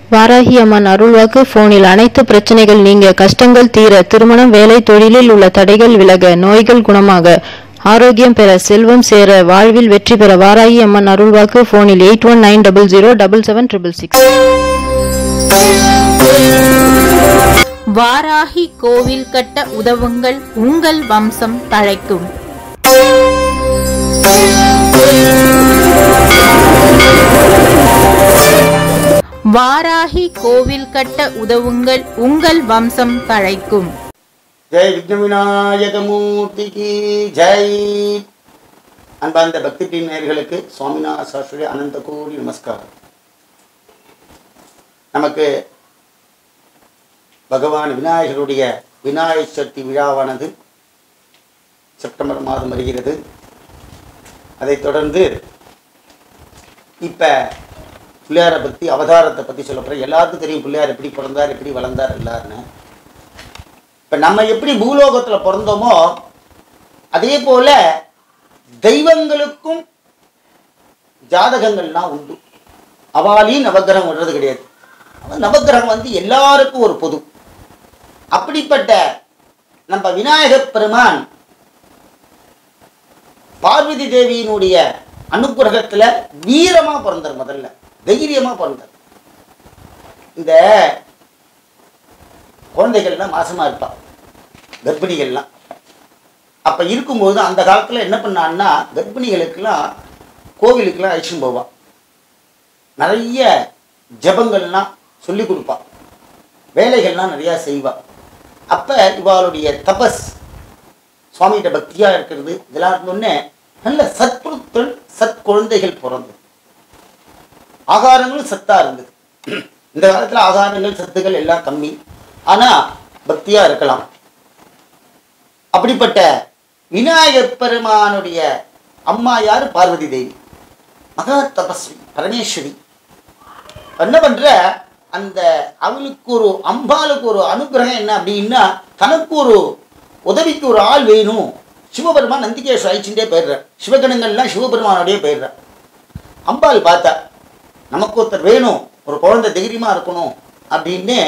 வாராகி அம்மன் அருள்வாக்கு போனில் அனைத்து பிரச்சனைகள் நீங்க கஷ்டங்கள் தீர திருமணம் வேலை தொழிலில் உள்ள தடைகள் விலக நோய்கள் குணமாக ஆரோக்கியம் பெற செல்வம் சேர வாழ்வில் வெற்றி பெற வாராகி அம்மன் அருள்வாக்கு போனில் eight one nine double zero double seven triple six Varahi கோவில் கட்ட உதவுங்கள் உங்கள் வம்சம் தழைக்கும் வாராகி கோவில் கட்ட உதவுங்கள் உங்கள் வம்சம் தழைக்கும் ஜெய் விக்ன விநாயகமூர்த்திக்கு ஜெய் அன்பார்ந்த பக்தி டீம் நேயர்களுக்கு சுவாமிநாத சாஸ்திரி அனந்த கோடி நமஸ்காரம் நமக்கு பகவான் விநாயகருடைய விநாயகர் சதுர்த்தி விழாவானது செப்டம்பர் மாதம் வருகிறது அதைத் தொடர்ந்து இப்போ பிள்ளையாரை பற்றி அவதாரத்தை பற்றி சொல்ல போகிறேன் எல்லாத்துக்கும் தெரியும் பிள்ளையார் எப்படி பிறந்தார் எப்படி வளர்ந்தார் எல்லாருன்னு இப்போ நம்ம எப்படி பூலோகத்தில் பிறந்தோமோ அதே போல தெய்வங்களுக்கும் ஜாதகங்கள்லாம் உண்டு அவாலையும் நவக்கிரகம் விடுறது கிடையாது அவன் நவக்கிரகம் வந்து எல்லாருக்கும் ஒரு பொது அப்படிப்பட்ட நம்ம விநாயகப் பெருமான் பார்வதி தேவியினுடைய அனுகிரகத்துல வீரமா பிறந்தார் முதல்ல தைரியமா பிறந்தார் இந்த குழந்தைகள்லாம் மாசமா இருப்பா கர்ப்பிணிகள்லாம் அப்ப இருக்கும்போது அந்த காலத்துல என்ன பண்ணான்னா கர்ப்பிணிகளுக்கெல்லாம் கோவிலுக்கெல்லாம் அழைச்சின்னு போவா நிறைய ஜபங்கள்லாம் சொல்லி கொடுப்பா வேலைகள்லாம் நிறையா செய்வா அப்ப இவாளுடைய தபஸ் சுவாமிகிட்ட பக்தியா இருக்கிறது இதெல்லாம் இருந்தோடனே நல்ல சத்புருத்தல் சத் குழந்தைகள் பிறந்தது ஆகாரங்களும் சத்தா இருந்தது இந்த காலத்துல ஆகாரங்கள் சத்துக்கள் எல்லாம் கம்மி ஆனா பக்தியா இருக்கலாம் அப்படிப்பட்ட விநாயகப் பெருமானுடைய அம்மா யாரு பார்வதி தேவி மகா தபஸ்வி பரமேஸ்வரி என்ன பண்ற அந்த அவளுக்கு ஒரு அம்பாளுக்கு ஒரு அனுகிரகம் என்ன அப்படின்னா தனக்கு ஒரு உதவிக்கு ஒரு ஆள் வேணும் சிவபெருமான் நந்திகேஸ்வர அழிச்சுட்டே போயிடுற சிவகணங்கள்லாம் சிவபெருமானோடய போயிடுற அம்பாள் பார்த்தா நமக்கு ஒருத்தர் வேணும் ஒரு குழந்தை தைரியமா இருக்கணும் அப்படின்னு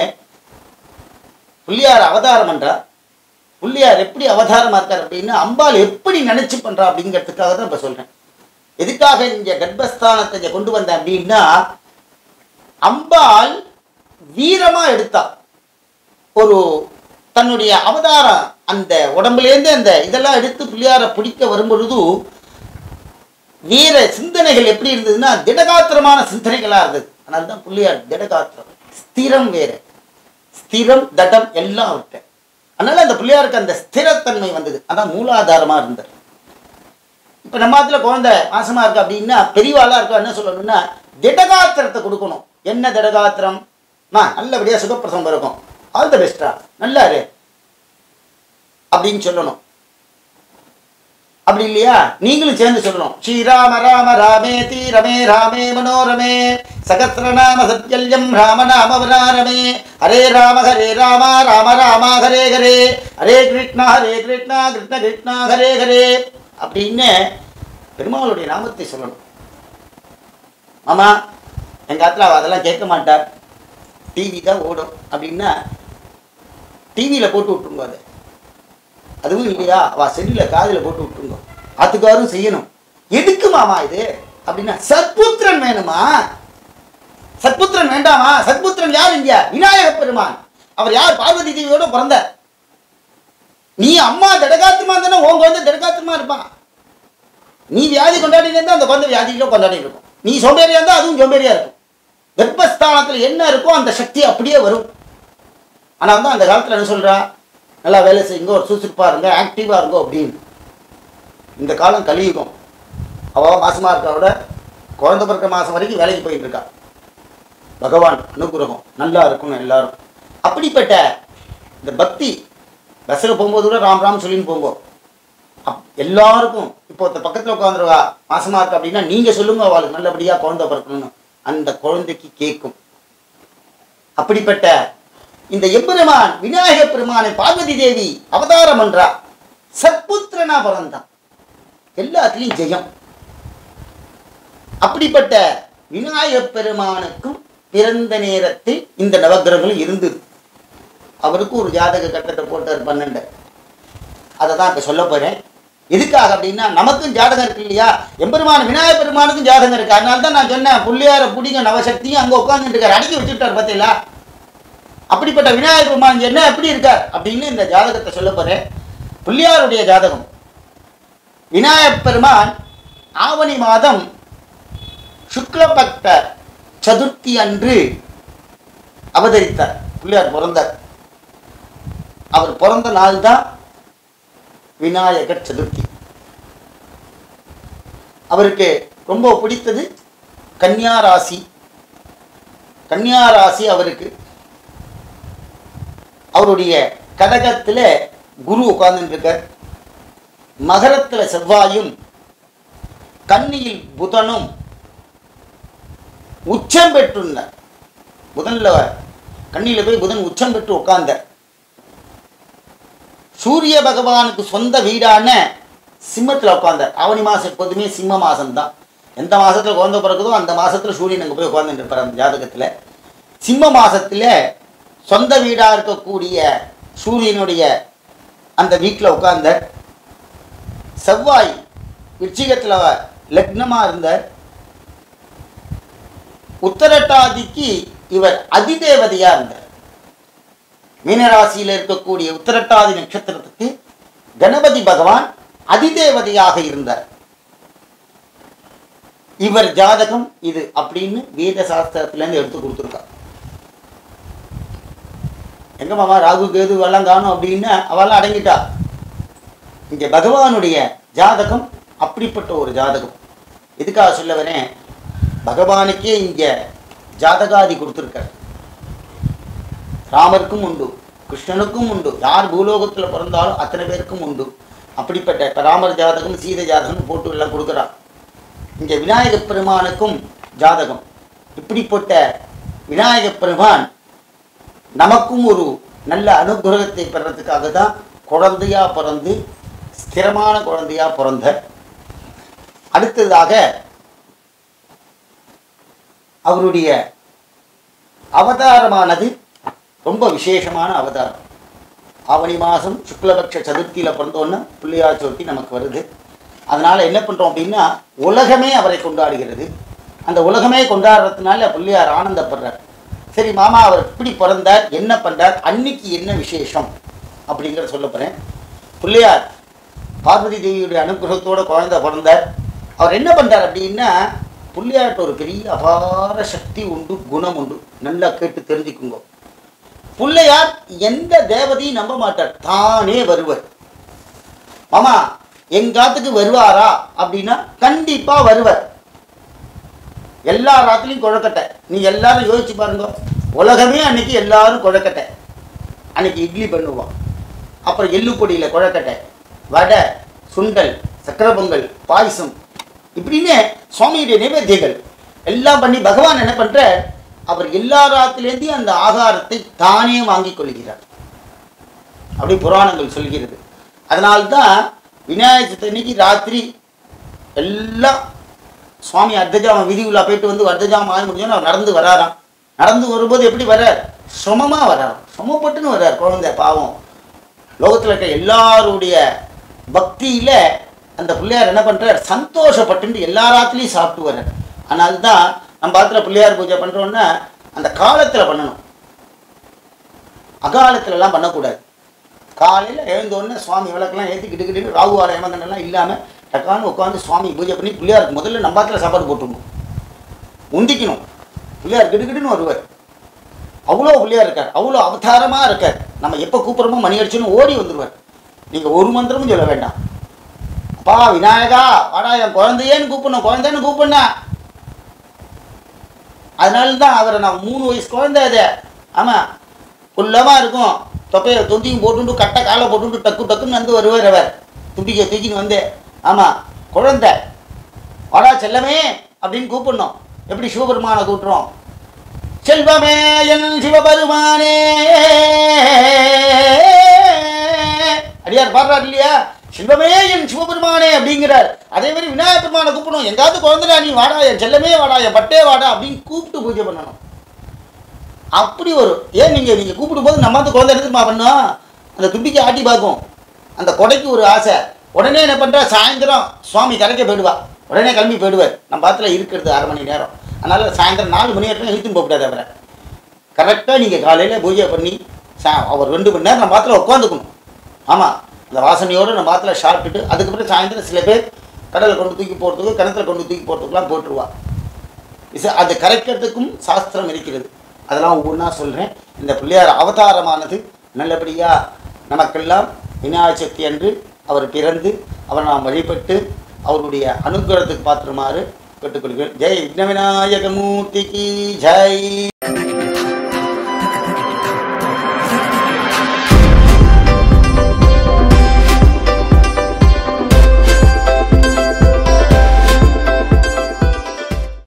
புள்ளியார் அவதாரம் பண்றா புள்ளியார் எப்படி அவதாரமா இருக்கார் அப்படின்னா அம்பாள் எப்படி நினைச்சு பண்றா அப்படிங்கிறதுக்காக தான் இப்ப சொல்றேன் எதுக்காக இங்க கர்ப்பஸ்தானத்தை இங்க கொண்டு வந்தேன் அப்படின்னா அம்பாள் வீரமா எடுத்தா ஒரு தன்னுடைய அவதாரம் அந்த உடம்புலேருந்து அந்த இதெல்லாம் எடுத்து பிள்ளையார பிடிக்க வரும்பொழுது வீர சிந்தனைகள் எப்படி இருந்ததுன்னா திடகாத்திரமான சிந்தனைகளா இருந்தது அதனால தான் பிள்ளையார் திடகாத்திரம் ஸ்திரம் வேற ஸ்திரம் தடம் எல்லாம் அவர்கிட்ட அதனால அந்த பிள்ளையாருக்கு அந்த ஸ்திரத்தன்மை வந்தது அதான் மூலாதாரமா இருந்தார் இப்ப நம்ம ஆத்துல குழந்தை மாசமா இருக்கு அப்படின்னா பெரியவாளா இருக்கா என்ன சொல்லணும்னா திடகாத்திரத்தை கொடுக்கணும் என்ன திடகாத்திரம் மா நல்லபடியா சுகப்பிரசவம் இருக்கும் ஆல் த பெஸ்டா நல்லா இரு அப்படின்னு சொல்லணும் அப்படி இல்லையா நீங்களும் சேர்ந்து சொல்லணும் ஸ்ரீராம ராம ராமேதி ரமே ராமே மனோரமே சகசிரநாம சத்யல்யம் ராம நாம வராரமே ஹரே ராம ஹரே ராம ராம ராம ஹரே ஹரே ஹரே கிருஷ்ணா ஹரே கிருஷ்ணா கிருஷ்ண கிருஷ்ணா ஹரே ஹரே அப்படின்னு பெருமாளுடைய நாமத்தை சொல்லணும் ஆமா எங்க ஆத்துல அவ அதெல்லாம் கேட்க மாட்டார் டிவி தான் ஓடும் அப்படின்னா டிவியில் போட்டு விட்டுருங்க அதை அதுவும் இல்லையா அவ செல்லில் காதில் போட்டு விட்டுருங்க அதுக்காரும் செய்யணும் எதுக்கு மாமா இது அப்படின்னா சத்புத்திரன் வேணுமா சத்புத்திரன் வேண்டாமா சத்புத்திரன் யார் இங்க விநாயக பெருமான் அவர் யார் பார்வதி தேவியோட பிறந்த நீ அம்மா திடகாத்திரமா இருந்தானே உன் குழந்தை திடகாத்திரமா இருப்பான் நீ வியாதி கொண்டாடி இருந்தா அந்த குழந்தை வியாதியில கொண்டாடி இருக்கும் நீ சோம்பேறியா இருந்தா அதுவும் சோம்பேறியா இருக்கும் கர்ப்பஸ்தானத்தில் என்ன இருக்கோ அந்த சக்தி அப்படியே வரும் ஆனால் வந்து அந்த காலத்தில் என்ன சொல்றா நல்லா வேலை செய்யுங்க ஒரு சுறுசுறுப்பாக இருங்க ஆக்டிவாக இருங்க அப்படின்னு இந்த காலம் கலியுகம் அவள் மாசமாக இருக்கா விட குழந்தை பிறக்க மாதம் வரைக்கும் வேலைக்கு போயிட்டு இருக்கா பகவான் அனுகிரகம் நல்லா இருக்கணும் எல்லாரும் அப்படிப்பட்ட இந்த பக்தி பஸ்ஸில் போகும்போது கூட ராம் ராம் சொல்லின்னு போங்க அப் எல்லாருக்கும் இப்போ ஒருத்த பக்கத்தில் உட்காந்துருவா மாசமா இருக்கு அப்படின்னா நீங்கள் சொல்லுங்க அவளுக்கு நல்லபடியாக குழந்தை பிறக்கணும்னு அந்த குழந்தைக்கு கேட்கும் அப்படிப்பட்ட இந்த எம்பெருமான் விநாயக பெருமானை பார்வதி தேவி அவதாரம் பண்றா சத்புத்திரனா பிறந்தான் எல்லாத்துலேயும் ஜெயம் அப்படிப்பட்ட விநாயகப் பெருமானுக்கும் பிறந்த நேரத்தில் இந்த நவக்கிரகங்களும் இருந்தது அவருக்கு ஒரு ஜாதக கட்டத்தை போட்டார் பன்னெண்டு அதை தான் இப்போ சொல்ல போகிறேன் எதுக்காக அப்படின்னா நமக்கும் ஜாதகம் இருக்கு இல்லையா எம்பெருமான் விநாயகர் பெருமானுக்கும் ஜாதகம் இருக்கு அதனால தான் நான் சொன்னேன் புள்ளியார புடிங்க நவசக்தியும் அங்கே உட்காந்துட்டு இருக்காரு அடக்கி வச்சுட்டார் பார்த்தீங்களா அப்படிப்பட்ட விநாயகர் பெருமான் என்ன எப்படி இருக்கார் அப்படின்னு இந்த ஜாதகத்தை சொல்ல போகிறேன் புள்ளியாருடைய ஜாதகம் விநாயகப் பெருமான் ஆவணி மாதம் சுக்லபக்த சதுர்த்தி அன்று அவதரித்தார் பிள்ளையார் பிறந்தார் அவர் பிறந்த நாள் தான் விநாயகர் சதுர்த்தி அவருக்கு ரொம்ப பிடித்தது கன்னியா ராசி கன்னியா ராசி அவருக்கு அவருடைய கடகத்தில் குரு உட்கார்ந்துட்டு இருக்கார் மகரத்துல செவ்வாயும் கன்னியில் புதனும் உச்சம் பெற்றுள்ளார் புதன்ல கண்ணியில போய் புதன் உச்சம் பெற்று உட்கார்ந்தார் சூரிய பகவானுக்கு சொந்த வீடான சிம்மத்துல உட்கார்ந்தார் ஆவணி மாசம் எப்போதுமே சிம்ம மாசம் தான் எந்த மாசத்துல குழந்தை பிறகுதோ அந்த மாசத்துல சூரியன் அங்க போய் உட்கார்ந்துட்டு இருப்பார் அந்த ஜாதகத்துல சிம்ம மாசத்துல சொந்த வீடா இருக்கக்கூடிய சூரியனுடைய அந்த வீட்டில் உட்கார்ந்தார் செவ்வாய் விருச்சிகத்தில் லக்னமாக இருந்தார் உத்தரட்டாதிக்கு இவர் அதிதேவதையாக இருந்தார் மீனராசியில் இருக்கக்கூடிய உத்தரட்டாதி நட்சத்திரத்துக்கு கணபதி பகவான் அதிதேவதையாக இருந்தார் இவர் ஜாதகம் இது அப்படின்னு வேத சாஸ்திரத்திலேருந்து எடுத்து கொடுத்துருக்கார் எங்க மாமா ராகு கேது எல்லாம் காணும் அப்படின்னு அவெல்லாம் அடங்கிட்டா இங்க பகவானுடைய ஜாதகம் அப்படிப்பட்ட ஒரு ஜாதகம் எதுக்காக சொல்ல வரேன் பகவானுக்கே இங்க ஜாதகாதி கொடுத்துருக்கார் ராமருக்கும் உண்டு கிருஷ்ணனுக்கும் உண்டு யார் பூலோகத்தில் பிறந்தாலும் அத்தனை பேருக்கும் உண்டு அப்படிப்பட்ட இப்ப ராமர் ஜாதகம் சீதை ஜாதகம் போட்டு எல்லாம் கொடுக்குறான் இங்க விநாயகப் பெருமானுக்கும் ஜாதகம் இப்படிப்பட்ட விநாயகப் பெருமான் நமக்கும் ஒரு நல்ல அனுகிரகத்தை பெறறதுக்காக தான் குழந்தையா பிறந்து ஸ்திரமான குழந்தையா பிறந்த அடுத்ததாக அவருடைய அவதாரமானது ரொம்ப விசேஷமான அவதாரம் ஆவணி மாதம் சுக்லபக்ஷ சதுர்த்தியில் பிறந்தோன்னா பிள்ளையார் சதுர்த்தி நமக்கு வருது அதனால் என்ன பண்ணுறோம் அப்படின்னா உலகமே அவரை கொண்டாடுகிறது அந்த உலகமே கொண்டாடுறதுனால பிள்ளையார் ஆனந்தப்படுறார் சரி மாமா அவர் இப்படி பிறந்தார் என்ன பண்ணுறார் அன்னைக்கு என்ன விசேஷம் அப்படிங்கிறத சொல்ல போகிறேன் பிள்ளையார் பார்வதி தேவியுடைய அனுகிரகத்தோட குழந்தை பிறந்தார் அவர் என்ன பண்ணுறார் அப்படின்னா பிள்ளையார்ட்ட ஒரு பெரிய அபார சக்தி உண்டு குணம் உண்டு நல்லா கேட்டு தெரிஞ்சுக்குங்க பிள்ளையார் எந்த தேவதையும் நம்ப மாட்டார் தானே வருவர் மாமா எங்காத்துக்கு வருவாரா அப்படின்னா கண்டிப்பா வருவர் எல்லா ராத்திலையும் குழக்கட்டை நீ எல்லாரும் யோசிச்சு பாருங்க உலகமே அன்னைக்கு எல்லாரும் குழக்கட்டை அன்னைக்கு இட்லி பண்ணுவோம் அப்புறம் எள்ளு பொடியில் குழக்கட்டை வடை சுண்டல் சக்கரை பொங்கல் பாயசம் இப்படின்னு சுவாமியுடைய நைவேத்தியங்கள் எல்லாம் பண்ணி பகவான் என்ன பண்ற அவர் எல்லா ராத்திலேருந்தையும் அந்த ஆகாரத்தை தானே வாங்கி கொள்கிறார் அப்படி புராணங்கள் சொல்கிறது அதனால்தான் விநாயகர் சதுர்த்தி அன்னைக்கு ராத்திரி எல்லாம் சுவாமி அர்த்தஜாமம் விதி உலா போயிட்டு வந்து அர்த்தஜாமம் ஆகி முடிஞ்சோன்னு அவர் நடந்து வராராம் நடந்து வரும்போது எப்படி வர்றார் சுமமாக வர்றார் சுமப்பட்டுன்னு வர்றார் குழந்தை பாவம் லோகத்தில் இருக்க எல்லாருடைய பக்தியில் அந்த பிள்ளையார் என்ன பண்ணுறார் சந்தோஷப்பட்டு எல்லா ராத்திலையும் சாப்பிட்டு வர்றார் அதனால தான் நம்ம பாத்துல பிள்ளையார் பூஜை பண்ணுறோன்னா அந்த காலத்தில் பண்ணணும் அகாலத்துலலாம் பண்ணக்கூடாது காலையில் எழுந்தோடனே சுவாமி விளக்கெல்லாம் ஏற்றி கிட்டு கிட்டு ராகு வார ஏமங்கன்னெல்லாம் இல்லாமல் டக்கான்னு உட்காந்து சுவாமி பூஜை பண்ணி பிள்ளையாருக்கு முதல்ல நம்பாத்தில் சாப்பாடு போட்டுருணும் உந்திக்கணும் பிள்ளையார் கிடுகிடுன்னு வருவார் அவ்வளோ பிள்ளையார் இருக்கார் அவ்வளோ அவதாரமாக இருக்கார் நம்ம எப்போ கூப்பிட்றோமோ மணி அடிச்சுன்னு ஓடி வந்துடுவார் நீங்கள் ஒரு மந்திரமும் சொல்ல வேண்டாம் அப்பா விநாயகா வாடா என் குழந்தையேன்னு கூப்பிடணும் குழந்தைன்னு கூப்பிடணா அதனால தான் அவரை நான் மூணு வயசு குழந்தை அது ஆமாம் குள்ளமாக இருக்கும் தொப்பையை தொந்தியும் போட்டுண்டு கட்டை காலை போட்டுண்டு டக்கு டக்குன்னு வந்து வருவார் அவர் தும்பிக்கை தூக்கின்னு வந்து ஆமாம் குழந்தை வாடா செல்லமே அப்படின்னு கூப்பிடணும் எப்படி சிவபெருமானை கூட்டுறோம் செல்வமே என் சிவபெருமானே அடியார் பாடுறார் இல்லையா செல்வமே என் சிவபெருமானே அப்படிங்கிறார் அதே மாதிரி விநாயகர் பெருமானை கூப்பிடணும் எங்காவது குழந்தைடா நீ வாடா என் செல்லமே வாடா என் பட்டே வாடா அப்படின்னு கூப்பிட்டு பூஜை பண்ணணும் அப்படி வரும் ஏன் நீங்கள் நீங்கள் கூப்பிடும் போது நம்ம வந்து குழந்தை எடுத்துமா பண்ணோம் அந்த தும்பிக்கை ஆட்டி பார்க்கும் அந்த கொடைக்கு ஒரு ஆசை உடனே என்ன பண்ணுறா சாயந்தரம் சுவாமி கரைக்க போயிடுவா உடனே கிளம்பி போயிடுவார் நம்ம பாத்தில் இருக்கிறது அரை மணி நேரம் அதனால் சாயந்தரம் நாலு மணி வரைக்கும் இழுத்துன்னு போகக்கூடாது அவரை கரெக்டாக நீங்கள் காலையில் பூஜை பண்ணி சா அவர் ரெண்டு மணி நேரம் நம்ம பாத்தில் உட்காந்துக்கணும் ஆமாம் அந்த வாசனையோடு நம்ம பாத்தில் சாப்பிட்டுட்டு அதுக்கப்புறம் சாயந்தரம் சில பேர் கடலை கொண்டு தூக்கி போகிறதுக்கு கிணத்துல கொண்டு தூக்கி போகிறதுக்குலாம் போட்டுருவா இஸ் அது கரைக்கிறதுக்கும் சாஸ்திரம் இருக்கிறது அதெல்லாம் ஒவ்வொன்றா சொல்கிறேன் இந்த பிள்ளையார் அவதாரமானது நல்லபடியாக நமக்கெல்லாம் விநாயகர் சக்தி அன்று அவர் பிறந்து அவர் நாம் வழிபட்டு அவருடைய அனுகிரகத்துக்கு பாத்திரமாறு கேட்டுக்கொள்கிறேன் ஜெய் விக்ன விநாயக மூர்த்திக்கு ஜெய்